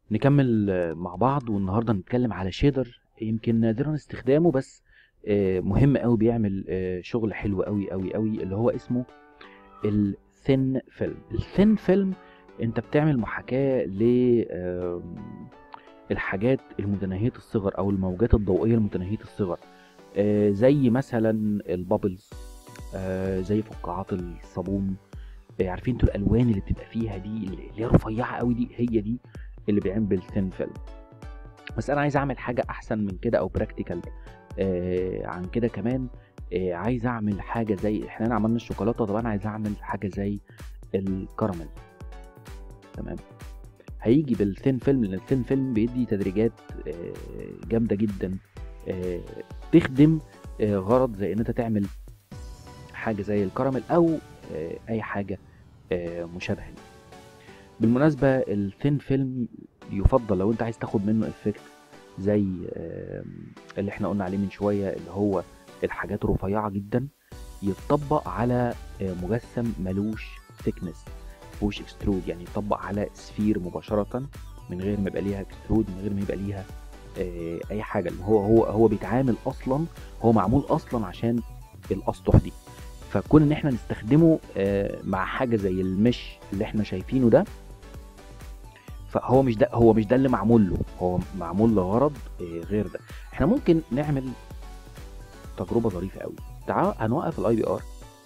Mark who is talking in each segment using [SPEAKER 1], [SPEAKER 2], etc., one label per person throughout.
[SPEAKER 1] نكمل آه، مع بعض والنهارده نتكلم على شيدر يمكن نادرا استخدامه بس آه، مهم قوي بيعمل آه، شغل حلو قوي قوي قوي اللي هو اسمه الثين فيلم الثين فيلم انت بتعمل محاكاة ل آم، الحاجات المتناهية الصغر او الموجات الضوئية المتناهية الصغر آه، زي مثلا البابلز آه، زي فقاعات الصابون آه، عارفين انتوا الالوان اللي بتبقى فيها دي اللي هي رفيعه قوي دي هي دي اللي بيعمل بالثين فيلم بس انا عايز اعمل حاجه احسن من كده او براكتيكال آه عن كده كمان آه عايز اعمل حاجه زي احنا عملنا الشوكولاته طب انا عايز اعمل حاجه زي الكراميل تمام هيجي بالثين فيلم لان الثين فيلم بيدي تدريجات آه جامده جدا آه تخدم آه غرض زي ان انت تعمل حاجه زي الكراميل او آه اي حاجه آه مشابهه ليه. بالمناسبه الثين فيلم يفضل لو انت عايز تاخد منه افكت زي آم، اللي احنا قلنا عليه من شويه اللي هو الحاجات الرفيعه جدا يتطبق على آه، مجسم ملوش ثيكنس مفيهوش اكسترود يعني يطبق على سفير مباشره من غير ما يبقى ليها اكسترود من غير ما يبقى ليها آه، اي حاجه اللي هو هو هو بيتعامل اصلا هو معمول اصلا عشان الاسطح دي فكون ان احنا نستخدمه آه، مع حاجه زي المش اللي احنا شايفينه ده فهو مش ده هو مش ده اللي معمول له هو معمول لغرض آه، غير ده احنا ممكن نعمل تجربه ظريفه قوي تعال هنوقف الاي بي ار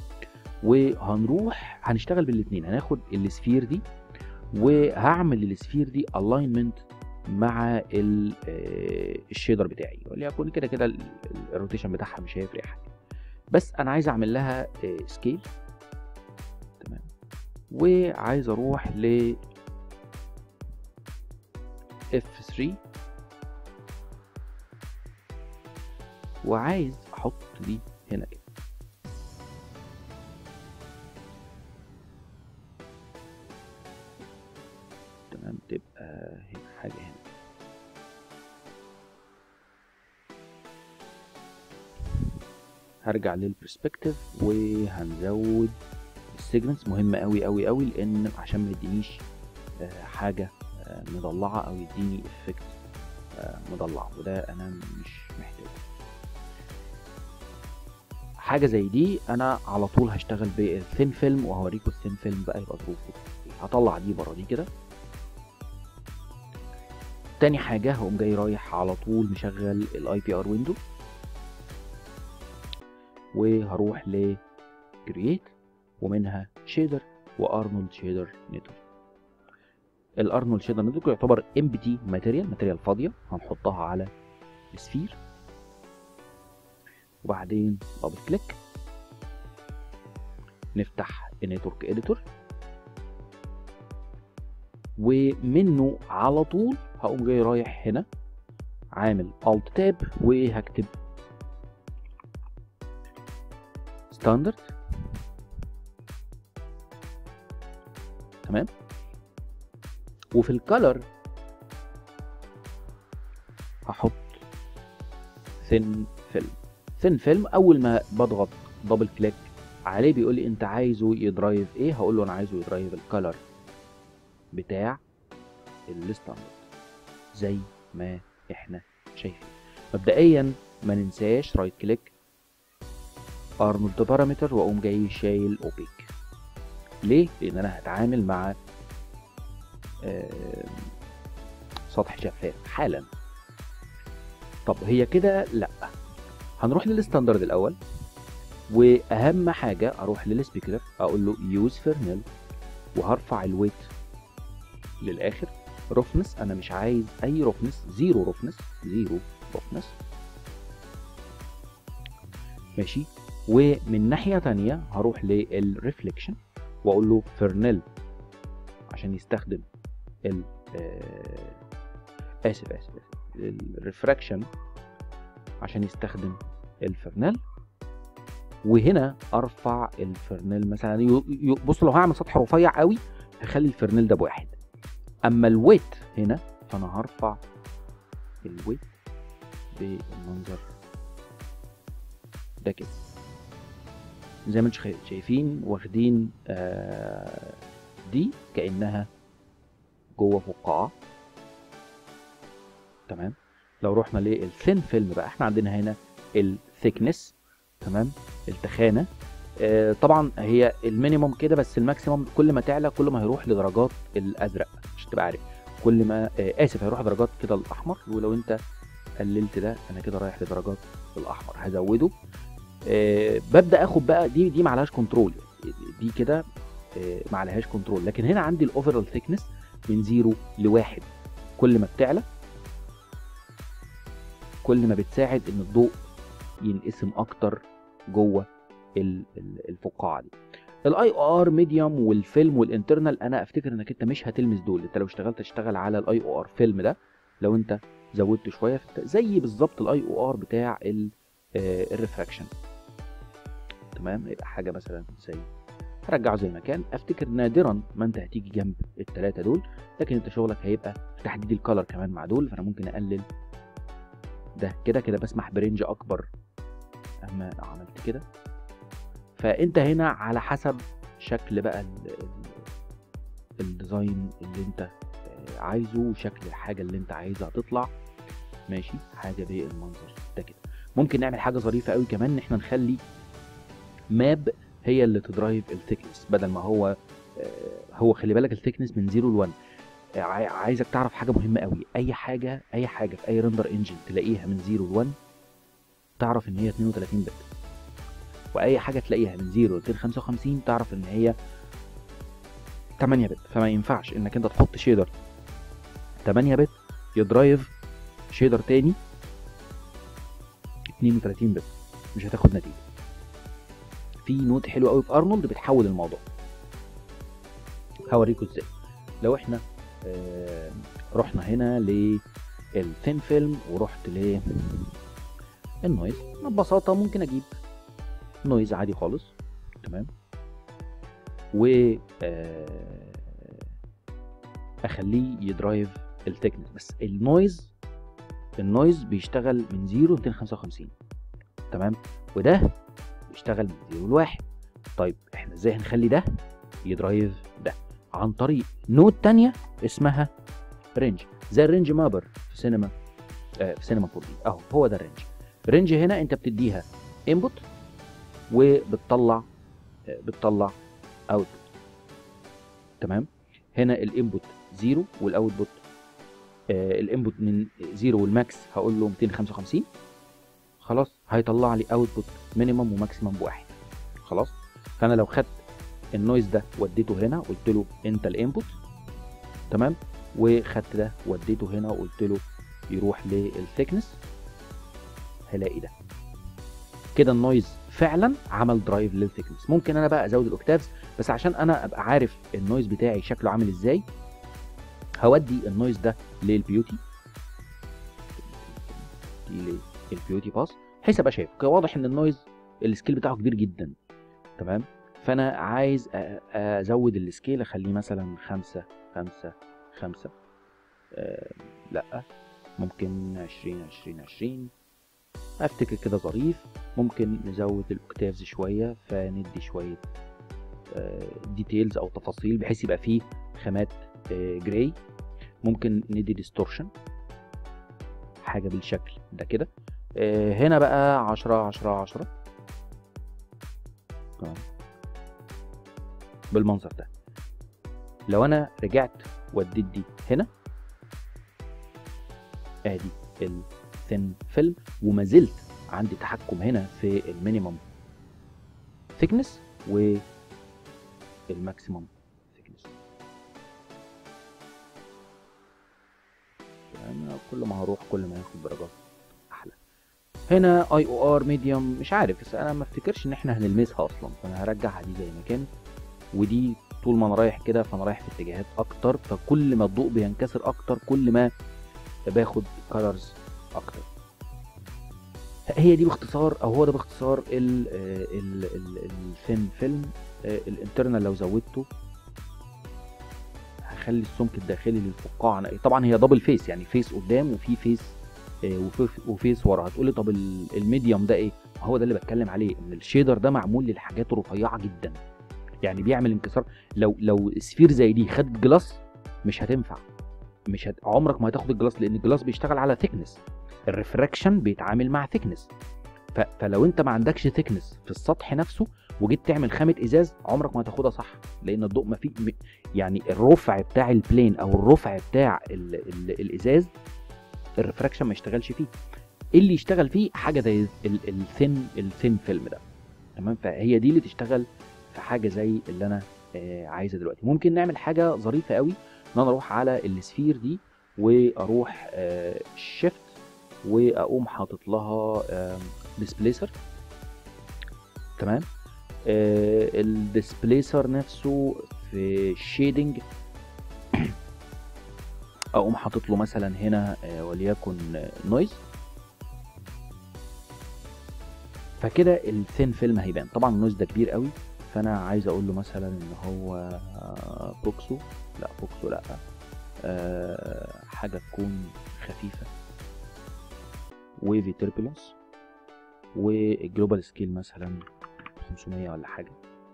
[SPEAKER 1] وهنروح هنشتغل بالاثنين هناخد السفير دي وهعمل السفير دي الاينمنت مع ال- آه، الشيدر بتاعي وليكن كده كده ال- ال- الروتيشن بتاعها مش هيفرق حاجه بس انا عايز اعمل لها سكيل تمام وعايز اروح ل F3 وعايز احط دي هنا كده تمام تبقى هنا حاجة هنا هرجع للبرسبكتيف وهنزود السيجمنتس مهمة قوي قوي قوي لان عشان ما يدينيش آه، حاجة آه، مضلعة او يديني افكت مضلع وده انا مش محتاجه حاجة زي دي انا على طول هشتغل بالثين فيلم وهوريكم الثين فيلم بقى يبقى ظروفه إيه. هطلع دي بره دي كده تاني حاجة هقوم جاي رايح على طول مشغل الاي بي ار ويندو وهروح ل كرييت ومنها شيدر وارنولد شيدر نتورك الارنولد شيدر نتورك يعتبر امبتي ماتيريال ماتيريال فاضيه هنحطها على السفير وبعدين دبل كليك نفتح النتورك اديتور ومنه على طول هقوم جاي رايح هنا عامل الت تاب وهكتب ستاندرد تمام وفي الكالر هحط ثين فيلم ثين فيلم اول ما بضغط دبل كليك عليه بيقول لي انت عايزه يدرايف ايه هقول له انا عايزه يدرايف الكالر بتاع الستاندرد زي ما احنا شايفين مبدئيا ما ننساش رايت كليك ارنولد بارامتر واقوم جاي شايل اوبيك ليه لان انا هتعامل مع آه، سطح شفاف حالا طب هي كده لا هنروح للستاندرد الاول واهم حاجه اروح للسبيكر اقول له يوز فيرنل وهرفع الويت للاخر رفنس انا مش عايز اي رفنس زيرو رفنس زيرو رفنس ماشي ومن ناحيه تانية هروح للريفليكشن واقول له فيرنل عشان يستخدم ال آه، اسف اسف اسف الريفراكشن عشان يستخدم الفرنال وهنا ارفع الفرنال مثلا يو- يو- بص لو هعمل سطح رفيع قوي هخلي الفرنال ده بواحد اما الويت هنا فانا هرفع الويت بالمنظر ده كده زي ما انتم شايف- شايفين واخدين آه، دي كانها جوه فقاعه تمام لو رحنا للثين فيلم بقى احنا عندنا هنا الثيكنس تمام التخانه آه طبعا هي المينيموم كده بس الماكسيموم كل ما تعلى كل ما هيروح لدرجات الازرق عشان تبقى عارف كل ما آه اسف هيروح درجات كده الاحمر ولو انت قللت ده انا كده رايح لدرجات الاحمر هزوده آه ببدا اخد بقى دي دي معلهاش كنترول دي كده آه معلهاش كنترول لكن هنا عندي الاوفرال ثيكنس من زيرو لواحد كل ما بتعلى كل ما بتساعد ان الضوء ينقسم اكتر جوه ال- ال- الفقاعه دي الاي او ار ميديوم والفيلم والانترنال انا افتكر انك انت مش هتلمس دول انت لو اشتغلت تشتغل على الاي او ار فيلم ده لو انت زودت شويه فانت زي بالظبط الاي او ار بتاع الريفراكشن تمام يبقى حاجه مثلا زي رجعه زي ما كان افتكر نادرا ما انت هتيجي جنب الثلاثه دول لكن انت شغلك هيبقى في تحديد الكالر كمان مع دول فانا ممكن اقلل ده كده كده بسمح برينج اكبر اما عملت كده فانت هنا على حسب شكل بقى ال- ال- الديزاين اللي انت آه، عايزه وشكل الحاجه اللي انت عايزها تطلع ماشي حاجه بالمنظر ده كده ممكن نعمل حاجه ظريفه قوي كمان ان احنا نخلي ماب هي اللي تدرايف الثيكنس بدل ما هو آه، هو خلي بالك الثيكنس من 0 ل 1 آه، عاي- عايزك تعرف حاجه مهمه قوي اي حاجه اي حاجه في اي رندر انجن تلاقيها من 0 ل 1 تعرف ان هي 32 بت واي حاجه تلاقيها من 0 ل 255 تعرف ان هي 8 بت فما ينفعش انك انت تحط شيدر 8 بت يدرايف شيدر تاني 32 بت مش هتاخد نتيجه في نوت حلو قوي في ارنولد بتحول الموضوع هوريكم ازاي لو احنا آه رحنا هنا للثين فيلم ورحت ل النويز ببساطه ممكن اجيب نويز عادي خالص تمام و آه، اخليه يدرايف الثيكنس بس النويز النويز بيشتغل من 0 ل 255 تمام وده بيشتغل من 0 ل 1 طيب احنا ازاي هنخلي ده يدرايف ده عن طريق نود تانية اسمها رينج زي الرينج مابر في سينما آه في سينما 4 دي اهو هو ده الرينج رينج هنا انت بتديها انبوت وبتطلع آه، بتطلع اوتبوت تمام هنا الانبوت زيرو والاوتبوت آه الانبوت من زيرو والماكس هقول له 255 خلاص هيطلع لي اوتبوت مينيمم وماكسيمم بواحد خلاص فانا لو خدت النويز ده وديته هنا قلت له انت الانبوت تمام وخدت ده وديته هنا وقلت له يروح للثيكنس هلاقي ده كده النويز فعلا عمل درايف للثيكنس ممكن انا بقى ازود الاوكتافز بس عشان انا ابقى عارف النويز بتاعي شكله عامل ازاي هودي النويز ده للبيوتي دي للبيوتي باس بحيث ابقى شايف كده واضح ان النويز السكيل بتاعه كبير جدا تمام فانا عايز أ- ازود السكيل اخليه مثلا خمسة خمسة خمسة آه لا ممكن عشرين عشرين عشرين افتكر كده ظريف ممكن نزود الاوكتافز شوية فندي شوية ديتيلز او تفاصيل بحيث يبقى فيه خامات جراي ممكن ندي ديستورشن حاجة بالشكل ده كده آه، هنا بقى عشرة عشرة عشرة تمام بالمنظر ده لو انا رجعت وديت دي هنا ادي الثين فيلم وما زلت عندي تحكم هنا في المينيمم ثيكنس والماكسيمم ثيكنس يعني كل ما هروح كل ما هاخد درجات احلى هنا اي او ار ميديوم مش عارف بس انا ما افتكرش ان احنا هنلمسها اصلا فانا هرجعها دي زي ما كانت ودي طول ما انا رايح كده فانا رايح في اتجاهات اكتر فكل ما الضوء بينكسر اكتر كل ما باخد كالرز اكتر هي دي باختصار او هو ده باختصار ال ال ال الثين فيلم الانترنال لو زودته هخلي السمك الداخلي للفقاعه نقي. طبعا هي دبل فيس يعني فيس قدام وفي فيس آه، وفي- وفيس ورا هتقولي طب ال- الميديوم ده ايه هو ده اللي بتكلم عليه ان الشيدر ده معمول للحاجات الرفيعه جدا يعني بيعمل انكسار لو لو سفير زي دي خدت جلاس مش هتنفع مش هت... عمرك ما هتاخد الجلاس لان الجلاس بيشتغل على ثيكنس الريفراكشن بيتعامل مع ثيكنس ف... فلو انت ما عندكش ثيكنس في السطح نفسه وجيت تعمل خامه ازاز عمرك ما هتاخدها صح لان الضوء ما في م- يعني الرفع بتاع البلين او الرفع بتاع ال... ال... الازاز الريفراكشن ما يشتغلش فيه اللي يشتغل فيه حاجه زي الثين الثين فيلم ده تمام فهي دي اللي تشتغل في حاجه زي اللي انا آه عايزها دلوقتي ممكن نعمل حاجه ظريفه قوي ان انا اروح على السفير دي واروح شيفت واقوم حاطط لها ديسبليسر تمام الديسبليسر نفسه في شيدنج اقوم حاطط له مثلا هنا آه، وليكن نويز فكده الثين فيلم هيبان طبعا النويز ده كبير قوي فانا عايز اقول له مثلا ان هو آه، بوكسو لا بوكسو لا آه، حاجه تكون خفيفه ويفي تربلنس والجلوبال سكيل مثلا 500 ولا حاجه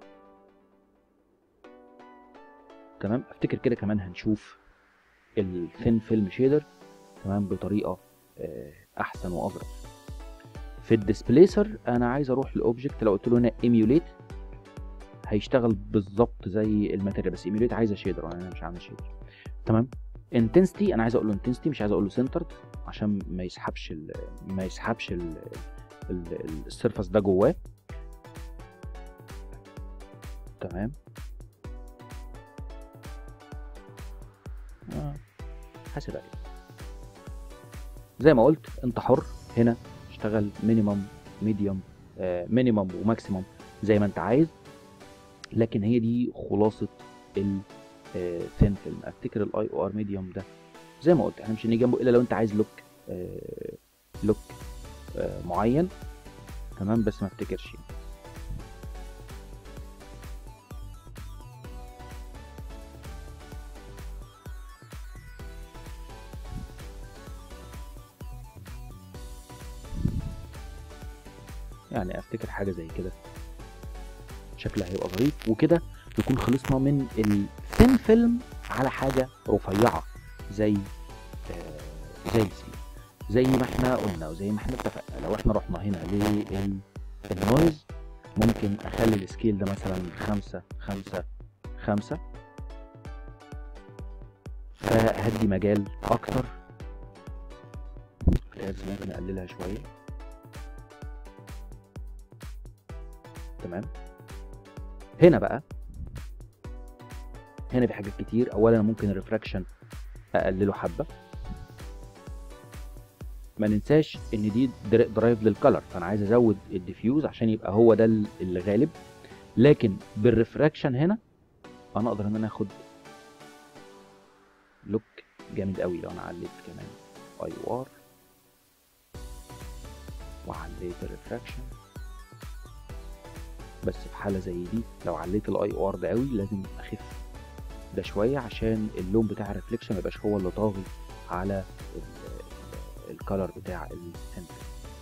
[SPEAKER 1] تمام افتكر كده كمان هنشوف الثين فيلم شيدر تمام بطريقه آه، احسن واظرف في الديسبليسر انا عايز اروح لاوبجكت لو قلت له هنا ايميوليت هيشتغل بالظبط زي الماتيريال بس ايميوليت عايزه شيدر انا مش عامل شيدر تمام انتنسيتي انا عايز اقول له انتنسيتي مش عايز اقول له سنترد عشان ما يسحبش ال ما يسحبش ال ال- السيرفس ده جواه تمام آه، حاسب عليه زي ما قلت انت حر هنا اشتغل مينيمم ميديوم مينيمم وماكسيمم زي ما انت عايز لكن هي دي خلاصه الثين فيلم افتكر الاي او ار ميديوم ده زي ما قلت احنا مش هنيجي جنبه الا لو انت عايز لوك آه، لوك آه، معين تمام بس ما افتكرش يعني. يعني افتكر حاجه زي كده شكلها هيبقى ظريف وكده نكون خلصنا من الثين فيلم على حاجه رفيعه زي آه، زي السفير زي ما احنا قلنا وزي ما احنا اتفقنا لو احنا رحنا هنا للنويز ممكن اخلي السكيل ده مثلا خمسة خمسة خمسة فهدي مجال اكتر لازم ممكن اقللها شوية تمام هنا بقى هنا في حاجات كتير اولا ممكن الريفراكشن اقلله حبه ما ننساش ان دي در- درايف للكلر فانا عايز ازود الديفيوز عشان يبقى هو ده ال- الغالب لكن بالريفراكشن هنا انا اقدر ان انا اخد لوك جامد قوي لو انا عليت كمان اي او ار وعليت الريفراكشن بس في حاله زي دي لو عليت الاي او ار ده قوي لازم اخف ده شويه عشان اللون بتاع الريفليكشن ما يبقاش هو اللي طاغي على الكالر بتاع السنتر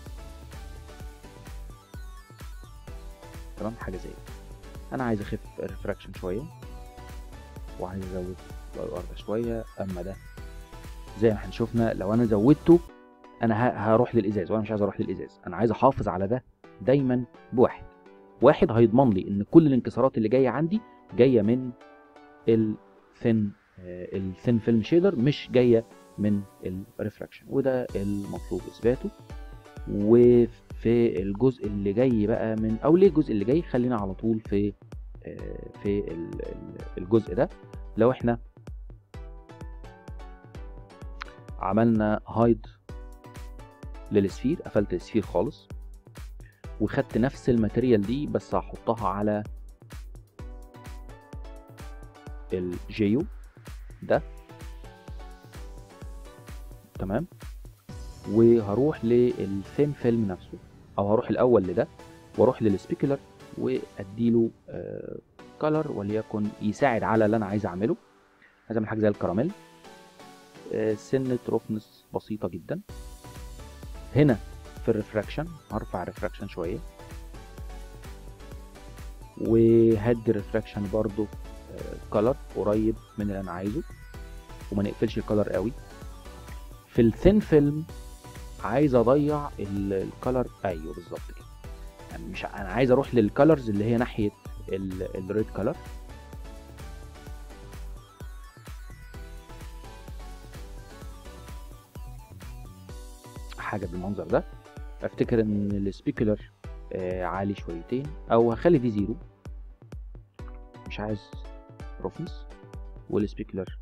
[SPEAKER 1] تمام حاجه زي كده انا عايز اخف الريفراكشن شويه وعايز ازود الاي ار ده شويه اما ده زي ما احنا شفنا لو انا زودته انا ه- هروح للازاز وانا مش عايز اروح للازاز انا عايز احافظ على ده دايما بواحد واحد هيضمن لي ان كل الانكسارات اللي جايه عندي جايه من الثين الثين فيلم شيدر مش جايه من الريفراكشن وده المطلوب اثباته وفي الجزء اللي جاي بقى من او ليه الجزء اللي جاي خلينا على طول في آه، في ال- ال- الجزء ده لو احنا عملنا هايد للسفير قفلت السفير خالص وخدت نفس الماتيريال دي بس هحطها على الجيو ده تمام وهروح للثين فيلم نفسه او هروح الاول لده واروح للسبيكولر واديله كلر وليكن يساعد على اللي انا عايز اعمله عايز اعمل حاجه زي الكراميل آه، سنه رفنس بسيطه جدا هنا في الريفراكشن هرفع الريفراكشن شويه وهدي الريفراكشن برضو كلر قريب من اللي انا عايزه وما نقفلش الكلر قوي في الثين فيلم عايز اضيع الكلر ايوه بالظبط كده يعني مش انا عايز اروح للكلرز اللي هي ناحيه الريد كلر حاجه بالمنظر ده افتكر ان السبيكولر آه عالي شويتين او هخلي دي زيرو مش عايز رفنس والسبيكولر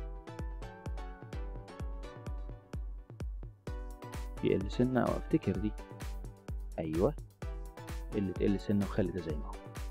[SPEAKER 1] يقل سنة او افتكر دي ايوه اللي تقل سنة وخلي ده زي ما هو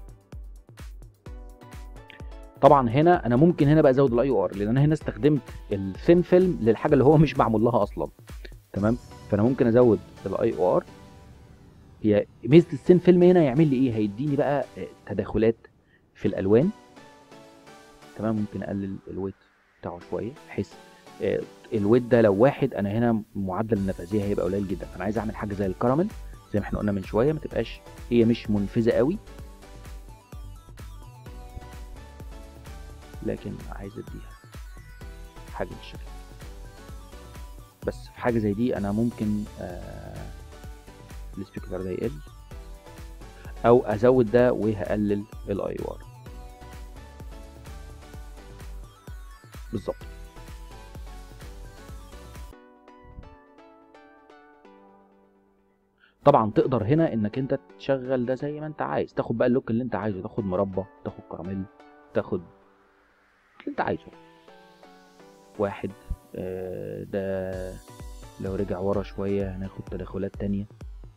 [SPEAKER 1] طبعا هنا انا ممكن هنا بقى ازود الاي او ار لان انا هنا استخدمت الثين فيلم للحاجه اللي هو مش معمول لها اصلا تمام فانا ممكن ازود الاي او ار هي ميزه الثين فيلم هنا يعمل لي ايه هيديني بقى تداخلات في الالوان تمام ممكن اقلل الويت بتاعه شويه بحيث الويت ده لو واحد انا هنا معدل النفاذيه هيبقى قليل جدا فانا عايز اعمل حاجه زي الكراميل زي ما احنا قلنا من شويه ما تبقاش هي مش منفذه قوي لكن عايز اديها حاجه بالشكل بس في حاجه زي دي انا ممكن آه السبيكر ده يقل او ازود ده وهقلل الاي ار بالظبط طبعا تقدر هنا انك انت تشغل ده زي ما انت عايز تاخد بقى اللوك اللي انت عايزه تاخد مربى تاخد كراميل تاخد اللي انت عايزه واحد آه ده لو رجع ورا شوية هناخد تدخلات تانية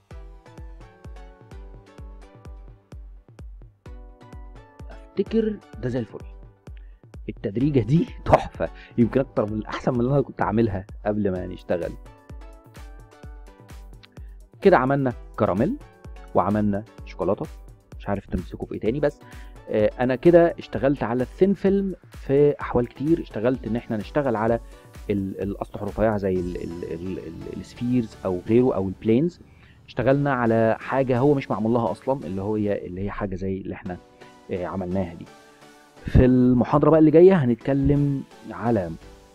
[SPEAKER 1] افتكر ده زي الفل التدريجة دي تحفة يمكن اكتر من احسن من اللي انا كنت عاملها قبل ما نشتغل كده عملنا كراميل وعملنا شوكولاته مش عارف تمسكوا في ايه تاني بس آه انا كده اشتغلت على الثين فيلم في احوال كتير اشتغلت ان احنا نشتغل على الاسطح الرفيعه زي السفيرز او غيره او البلينز اشتغلنا على حاجه هو مش معمول لها اصلا اللي هو اللي هي حاجه زي اللي احنا آه عملناها دي في المحاضره بقى اللي جايه هنتكلم على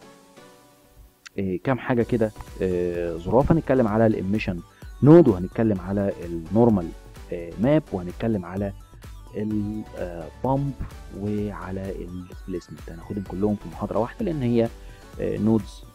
[SPEAKER 1] آه كام حاجه كده ظراف هنتكلم على الاميشن نود وهنتكلم على النورمال ماب وهنتكلم على البامب وعلى الديسبيسمنت هناخدهم كلهم في محاضره واحده لان هي نودز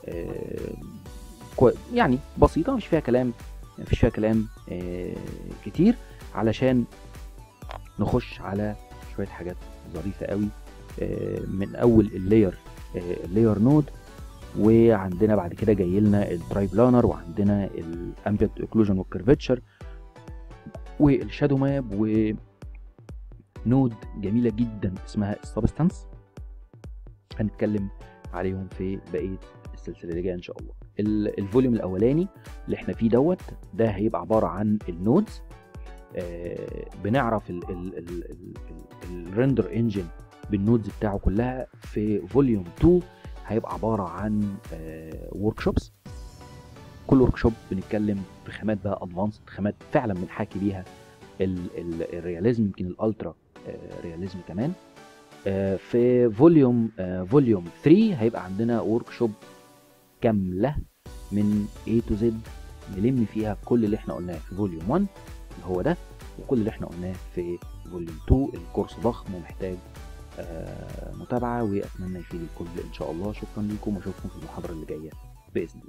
[SPEAKER 1] يعني بسيطه مش فيها كلام مفيش فيها كلام كتير علشان نخش على شويه حاجات ظريفه قوي من اول اللاير اللاير نود وعندنا بعد كده جاي لنا الدراي بلانر وعندنا الامبيانت اوكلوجن والكيرفتشر والشادو ماب ونود جميله جدا اسمها السبستانس هنتكلم عليهم في بقيه السلسله اللي جايه ان شاء الله الفوليوم الاولاني اللي احنا فيه دوت ده هيبقى عباره عن النودز آه بنعرف الريندر انجن بالنودز بتاعه كلها في فوليوم 2 هيبقى عباره عن ورك شوبس كل ورك شوب بنتكلم في خامات بقى ادفانسد خامات فعلا بنحاكي بيها الرياليزم يمكن الالترا رياليزم كمان في فوليوم فوليوم 3 هيبقى عندنا ورك شوب كامله من A to Z نلم فيها كل اللي احنا قلناه في فوليوم 1 اللي هو ده وكل اللي احنا قلناه في فوليوم 2 الكورس ضخم ومحتاج متابعه واتمنى يفيد الكل ان شاء الله شكرا لكم واشوفكم في المحاضره اللي جايه باذن الله